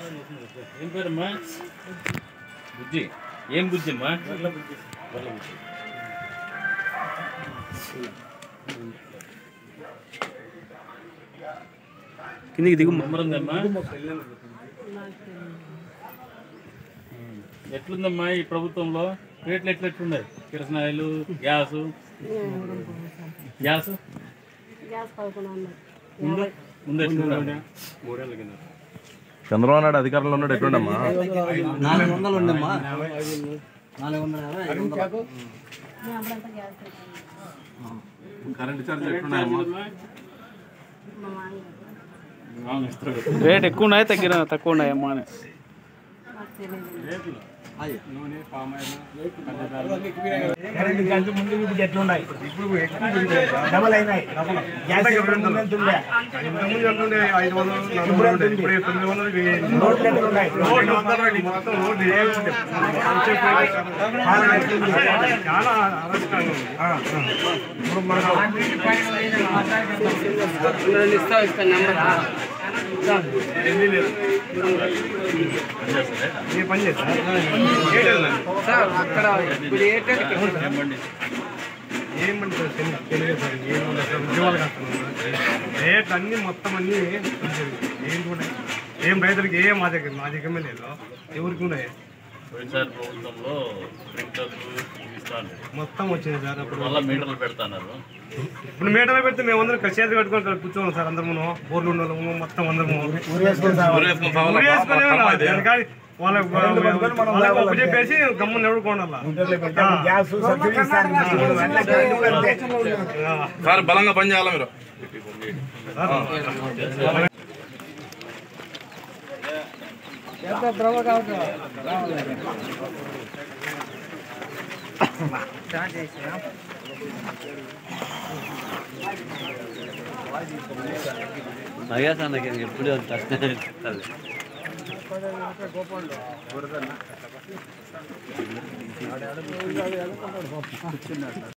ఏం పేరమ్మా బుజ్జి ఏం బుజ్జి అమ్మా బుజ్జి బుజ్జి కిందికి దిగు నెంబర్ ఉందమ్మా ఎట్లుందమ్మా ఈ ప్రభుత్వంలో రేట్లు ఎట్లా ఎట్లున్నాయి కిరసనాయిలు గ్యాసు గ్యాస్ గ్యాస్ పదకొండు వందలు ముందు ముందు ఎట్లుందా చంద్రబాబు నాయుడు అధికారంలో ఉన్నాడు ఎట్లుండమ్మా నాలుగు వందలు ఉండమ్మా నాలుగు వందల యాభై ఐదు వందలు మేము అప్పుడంతా గ్యాస్ పెట్టాము కరెంట్ ఛార్జ్ ఎట్లున్నాయమ్మా మా మామయ్య అవును, ఇస్తారు. రేట్ ఎక్కువ ఉన్నాయి తగ్గిన తక్కువ ఉన్నాయి అమ్మా అని మాకు తెలియదు అది కరెంట్ గంట ముందు ఇప్పుడు ఎట్లున్నాయి ఇప్పుడు ఎక్కువ పెరిగాయి. డబల్ అయినాయి గ్యాస్ ఇప్పుడు ముందు ఎంత ఉండే? ఇప్పుడు ఎంత ఉంది? రోడ్లు ఎట్లున్నాయి? పాలన ఎట్లుంది? ఆ, ఆ. ఇప్పుడు మనకు ఏ పని చేస్తా ఏమండి? ఏమంటే సార్ తెలి- తెలియదు సార్ ఏమన్నా సార్ ఉద్యోగాలు కష్టం రేట్లు అన్నీ మొత్తం అన్నీ ఏంటి ఉన్నాయి ఏం రైతులకి ఏం మా దగ్గర మా దగ్గర లేదు ఎవరికి ఉన్నాయి పోయినసారి ప్రభుత్వంలో స్ప్రింక్లర్లు ఇస్తాను మొత్తం వచ్చింది సార్ అప్పుడు మళ్ళీ మీటర్లు పెడతాన్నారు ఇప్పుడు మేటలో పెడితే మేము అందరం చేతులు కట్టుకొని ఇక్కడ కూర్చోన్నాం సార్ అందరము బోర్లు ఉన్నాము మొత్తం అందరము ఊరేసుకొని ఉన్నాం. కానీ వాళ్ళకి వాళ్ళకి ఒప్పు చెప్పేసి గమ్మున ఎవడుకోండాల సార్ బలంగా పని చేయాలా మీరు నవ్యాస నాకు ఎప్పుడు కష్టం